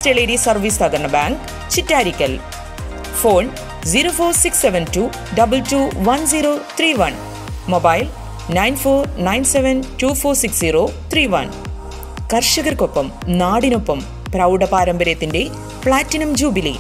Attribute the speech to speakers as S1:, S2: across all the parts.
S1: ടെലേരി service സഹകരണ bank Chittarikkal phone zero four six seven two double two one zero three one mobile nine four nine seven two four six zero three one കർഷകർക്കൊപ്പം നാടിനൊപ്പം പ്രൗഢ പാരമ്പര്യത്തിന്റെ platinum jubilee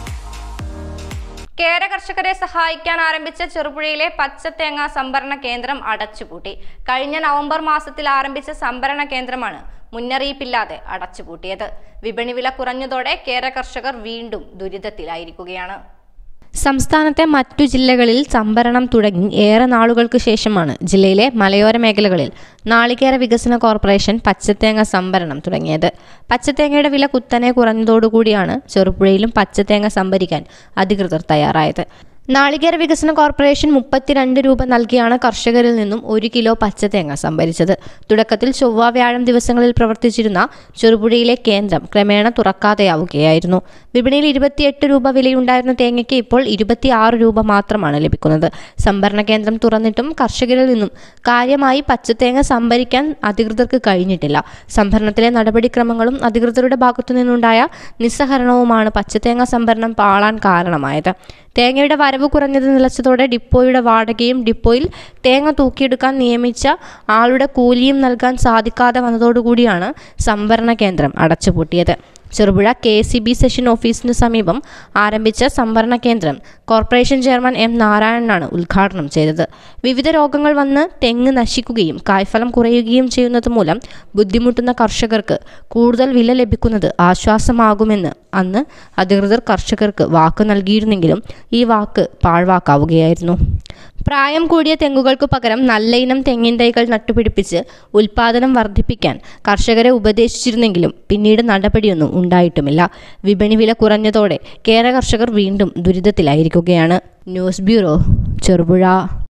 S2: കേര കർഷകരെ സഹായിക്കാൻ ആരംഭിച്ച ചെറുപുഴയിലെ പച്ചത്തേങ്ങ സംഭരണ കേന്ദ്രം അടച്ചുപൂട്ടി കഴിഞ്ഞ നവംബർ മാസത്തിൽ ആരംഭിച്ച സംഭരണ കേന്ദ്രമാണ് മുന്നറിയിപ്പില്ലാതെ അടച്ചുപൂട്ടിയത് വിപണി വില കുറഞ്ഞതോടെ കേര കർഷകർ വീണ്ടും ദുരിതത്തിലായിരിക്കുകയാണ് സംസ്ഥാനത്തെ മറ്റു ജില്ലകളിൽ സംഭരണം തുടങ്ങി ഏറെ നാളുകൾക്ക് ശേഷമാണ് ജില്ലയിലെ മലയോര മേഖലകളിൽ നാളികേര വികസന കോർപ്പറേഷൻ പച്ചത്തേങ്ങ സംഭരണം തുടങ്ങിയത് പച്ചത്തേങ്ങയുടെ വില കുത്തനെ കുറഞ്ഞതോടുകൂടിയാണ് ചെറുപുഴയിലും പച്ചത്തേങ്ങ സംഭരിക്കാൻ അധികൃതർ തയ്യാറായത് നാളികേര വികസന കോർപ്പറേഷൻ മുപ്പത്തിരണ്ട് രൂപ നൽകിയാണ് കർഷകരിൽ നിന്നും ഒരു കിലോ പച്ചതേങ്ങ സംഭരിച്ചത് തുടക്കത്തിൽ ചൊവ്വ വ്യാഴം ദിവസങ്ങളിൽ പ്രവർത്തിച്ചിരുന്ന ചെറുപുഴയിലെ കേന്ദ്രം ക്രമേണ തുറക്കാതെയാവുകയായിരുന്നു വിപണിയിൽ ഇരുപത്തിയെട്ട് രൂപ വിലയുണ്ടായിരുന്ന തേങ്ങയ്ക്ക് ഇപ്പോൾ ഇരുപത്തിയാറ് രൂപ മാത്രമാണ് ലഭിക്കുന്നത് സംഭരണ കേന്ദ്രം തുറന്നിട്ടും കർഷകരിൽ നിന്നും കാര്യമായി പച്ചത്തേങ്ങ സംഭരിക്കാൻ അധികൃതർക്ക് കഴിഞ്ഞിട്ടില്ല സംഭരണത്തിലെ നടപടിക്രമങ്ങളും അധികൃതരുടെ ഭാഗത്തു നിന്നുണ്ടായ നിസ്സഹരണവുമാണ് പച്ചത്തേങ്ങ സംഭരണം പാളാൻ കാരണമായത് തേങ്ങയുടെ വരവ് കുറഞ്ഞത് നിലച്ചതോടെ ഡിപ്പോയുടെ വാടകയും ഡിപ്പോയിൽ തേങ്ങ തൂക്കിയെടുക്കാൻ നിയമിച്ച ആളുടെ കൂലിയും നൽകാൻ സാധിക്കാതെ വന്നതോടുകൂടിയാണ് സംഭരണ കേന്ദ്രം അടച്ചുപൂട്ടിയത് Cherupuzha K C B session ഓഫീസിന് സമീപം ആരംഭിച്ച സംഭരണ കേന്ദ്രം കോർപ്പറേഷൻ ചെയർമാൻ എം നാരായണനാണ് ഉദ്ഘാടനം ചെയ്തത് വിവിധ രോഗങ്ങൾ വന്ന് തെങ്ങ് നശിക്കുകയും കായ്ഫലം കുറയുകയും ചെയ്യുന്നത് മൂലം ബുദ്ധിമുട്ടുന്ന കർഷകർക്ക് കൂടുതൽ വില ലഭിക്കുന്നത് ആശ്വാസമാകുമെന്ന് അന്ന് അധികൃതർ കർഷകർക്ക് വാക്ക് നൽകിയിരുന്നെങ്കിലും ഈ വാക്ക് പാഴ്വാക്കാവുകയായിരുന്നു പ്രായം കൂടിയ തെങ്ങുകൾക്ക് പകരം നല്ല ഇനം തെങ്ങിൻ തൈകൾ നട്ടുപിടിപ്പിച്ച് ഉൽപാദനം വർദ്ധിപ്പിക്കാൻ കർഷകരെ ഉപദേശിച്ചിരുന്നെങ്കിലും പിന്നീട് നടപടിയൊന്നും ഉണ്ടായിട്ടുമില്ല വിപണി വില കുറഞ്ഞതോടെ കേര കർഷകർ വീണ്ടും ദുരിതത്തിലായിരിക്കുകയാണ് ന്യൂസ് ബ്യൂറോ ചെറുപുഴ